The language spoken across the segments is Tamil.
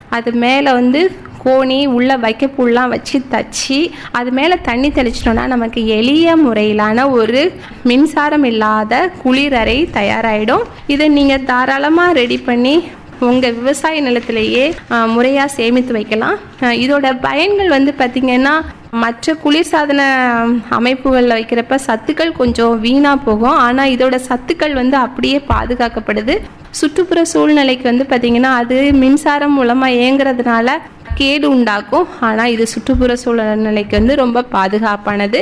அது மேலே வந்து கோணி உள்ள வைக்கப்புல்லாம் வச்சு தச்சு அது மேலே தண்ணி தெளிச்சிட்டோம்னா நமக்கு எளிய முறையிலான ஒரு மின்சாரம் இல்லாத குளிரறை தயாராகிடும் இதை நீங்கள் தாராளமாக ரெடி பண்ணி உங்கள் விவசாய நிலத்திலேயே முறையாக சேமித்து வைக்கலாம் அஹ் இதோட பயன்கள் வந்து பார்த்திங்கன்னா மற்ற குளிர்சாதன அமைப்புகளில் வைக்கிறப்ப சத்துக்கள் கொஞ்சம் வீணாக போகும் ஆனால் இதோட சத்துக்கள் வந்து அப்படியே பாதுகாக்கப்படுது சுற்றுப்புற சூழ்நிலைக்கு வந்து பார்த்திங்கன்னா அது மின்சாரம் மூலமாக இயங்குறதுனால கேடு உண்டாக்கும் ஆனால் இது சுற்றுப்புற சூழ்நிலைக்கு வந்து ரொம்ப பாதுகாப்பானது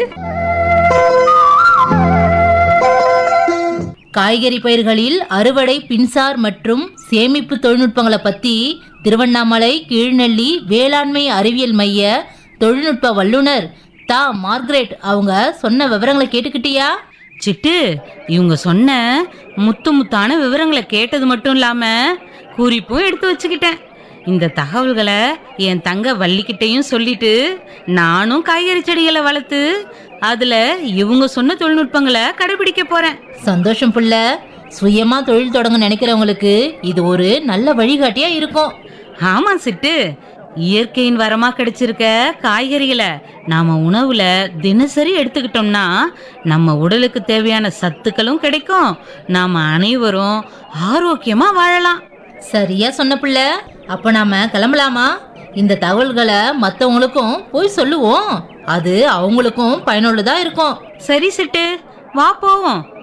காய்கறி பயிர்களில் அறுவடை பின்சார் மற்றும் சேமிப்பு தொழில்நுட்பங்களை பத்தி திருவண்ணாமலை கீழ்நெல்லி வேளாண்மை அறிவியல் மைய தொழில்நுட்ப வல்லுனர் தா மார்கரெட் அவங்க சொன்ன விவரங்களை கேட்டுக்கிட்டியா சிட்டு இவங்க சொன்ன முத்து முத்தான விவரங்களை கேட்டது மட்டும் இல்லாம குறிப்பும் எடுத்து வச்சுக்கிட்டேன் இந்த தகவல்களை என் தங்க வள்ளிக்கிட்டையும் சொல்லிட்டு நானும் காய்கறி செடிகளை வளர்த்து அதுல இவங்க சொன்ன தொழில்நுட்பங்களை கடைபிடிக்க போறேன் சந்தோஷம் புள்ள சுயமா தொழில் தொடங்க நினைக்கிறவங்களுக்கு இது ஒரு நல்ல வழிகாட்டியா இருக்கும் ஆமா சிட்டு இயற்கையின் வரமா கிடைச்சிருக்க காய்கறிகளை நாம உணவுல தினசரி எடுத்துக்கிட்டோம்னா நம்ம உடலுக்கு தேவையான சத்துக்களும் கிடைக்கும் நாம அனைவரும் ஆரோக்கியமா வாழலாம் சரியா சொன்ன புள்ள அப்ப நாம கிளம்பலாமா இந்த தகவல்களை மத்தவங்களுக்கும் போய் சொல்லுவோம் அது அவங்களுக்கும் பயனுள்ளதா இருக்கும் சரி சிட்டு வா போவோம்